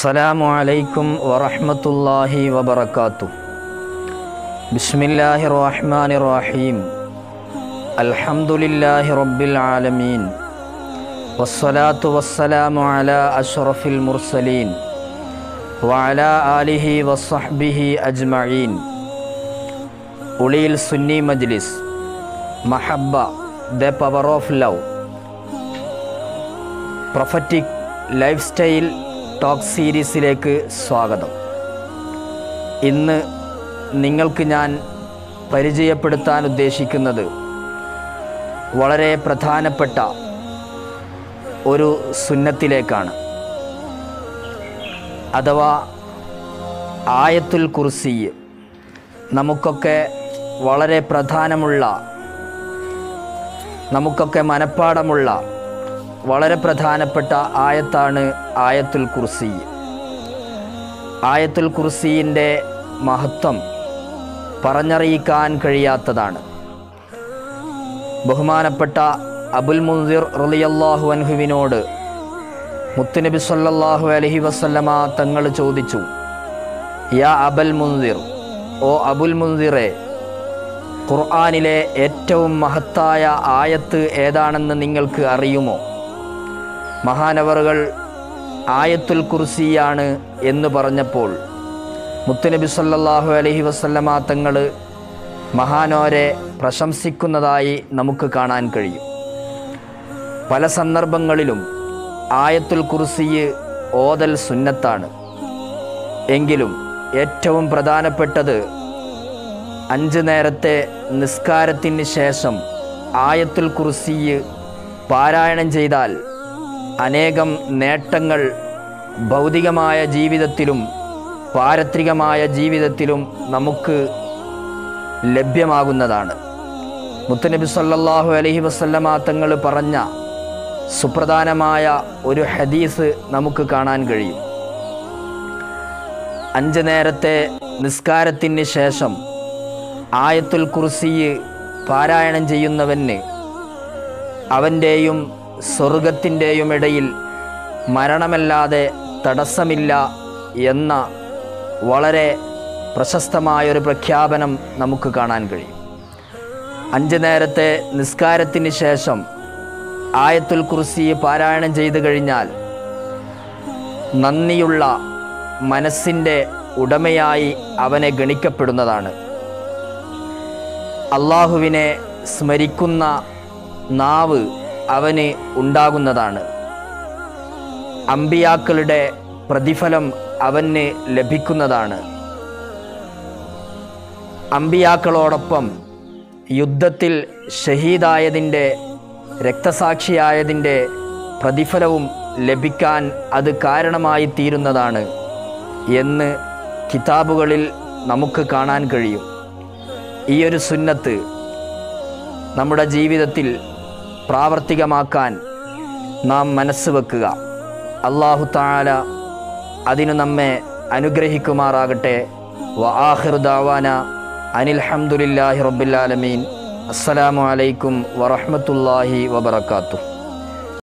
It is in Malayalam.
السلام عليكم ورحمة الله وبركاته بسم الله الرحمن الرحيم الحمد لله رب العالمين والصلاة والسلام على أشرف المرسلين وعلى آله وصحبه أجمعين أولي السني مجلس محبة the power of love prophetic lifestyle talk സീരീസിലേക്ക് സ്വാഗതം ഇന്ന് നിങ്ങൾക്ക് ഞാൻ പരിചയപ്പെടുത്താൻ ഉദ്ദേശിക്കുന്നത് വളരെ പ്രധാനപ്പെട്ട ഒരു സുന്നത്തിലേക്കാണ് അഥവാ ആയത്തുൽ കുർസി നമുക്കൊക്കെ വളരെ പ്രധാനമുള്ള നമുക്കൊക്കെ മനഃപ്പാടമുള്ള വളരെ പ്രധാനപ്പെട്ട ആയത്താണ് ആയത്തുൽ കുർസി ആയത്തുൽ കുർസീൻ്റെ മഹത്വം പറഞ്ഞറിയിക്കാൻ കഴിയാത്തതാണ് ബഹുമാനപ്പെട്ട അബുൽ മുൻസിർ റളിയല്ലാഹു അൻഹുവിനോട് മുത്തുനബി സല്ലല്ലാഹു അലൈഹി വസല്ലമ തങ്ങൾ ചോദിച്ചു യാ അബൽ മുൻസിർ ഓ അബുൽ മുൻസിറെ ഖുർആനിലെ ഏറ്റവും മഹത്തായ ആയത്ത് ഏതാണെന്ന് നിങ്ങൾക്ക് അറിയുമോ മഹാനവറുകൾ ആയത്തുൽ കുർസിയാണ് എന്ന് പറഞ്ഞപ്പോൾ മുത്തുനബി സല്ലല്ലാഹു അലൈഹി വസല്ലമ തങ്ങൾ മഹാനോരെ പ്രശംസിക്കുന്നതായി നമുക്ക് കാണാൻ കഴിയും പല സന്ദർഭങ്ങളിലും ആയത്തുൽ കുർസി ഓതൽ സുന്നത്താണ് എങ്കിലും ഏറ്റവും പ്രധാനപ്പെട്ടത് അഞ്ച് നേരത്തെ നിസ്കാരത്തിന് ശേഷം ആയത്തുൽ കുർസി പാരായണം ചെയ്താൽ അനേകം നേട്ടങ്ങൾ ഭൗതികമായ ജീവിതത്തിലും പാരത്രികമായ ജീവിതത്തിലും നമുക്ക് ലഭ്യമാകുന്നതാണ് മുത്തനബി സല്ലല്ലാഹു അലൈഹി വസല്ലമ തങ്ങൾ പറഞ്ഞ സുപ്രധാനമായ ഒരു ഹദീസ് നമുക്ക് കാണാൻ കഴിയും അഞ്ച് നേരത്തെ നിസ്കാരത്തിന് ശേഷം ആയത്തുൽ കുർസി പാരായണം ചെയ്യുന്നവന് അവൻ്റെയും സ്വർഗത്തിൻ്റെയും ഇടയിൽ മരണമല്ലാതെ തടസ്സമില്ല എന്ന വളരെ പ്രശസ്തമായൊരു പ്രഖ്യാപനം നമുക്ക് കാണാൻ കഴിയും അഞ്ച് നേരത്തെ നിസ്കാരത്തിന് ശേഷം ആയത്തുൽ കുർസി പാരായണം ചെയ്തു കഴിഞ്ഞാൽ നന്ദിയുള്ള മനസ്സിൻ്റെ ഉടമയായി അവനെ ഗണിക്കപ്പെടുന്നതാണ് അള്ളാഹുവിനെ സ്മരിക്കുന്ന നാവ് അവന് ഉണ്ടാകുന്നതാണ് അമ്പിയാക്കളുടെ പ്രതിഫലം അവന് ലഭിക്കുന്നതാണ് അമ്പിയാക്കളോടൊപ്പം യുദ്ധത്തിൽ ഷഹീദായതിൻ്റെ രക്തസാക്ഷിയായതിൻ്റെ പ്രതിഫലവും ലഭിക്കാൻ അത് കാരണമായി തീരുന്നതാണ് എന്ന് കിതാബുകളിൽ നമുക്ക് കാണാൻ കഴിയും ഈ ഒരു സുന്നത്ത് നമ്മുടെ ജീവിതത്തിൽ പ്രാവർത്തികമാക്കാൻ നാം മനസ്സ് വെക്കുക അള്ളാഹു താല അതിനു നമ്മെ അനുഗ്രഹിക്കുമാറാകട്ടെ വ ആഹിർ ദാവാന അനിൽ ഹംദുലില്ലാഹി റബ്ബിലാലമീൻ അസ്സലാമു അലൈക്കും വറഹ്മത്തുള്ളാഹി വബറകാതുഹു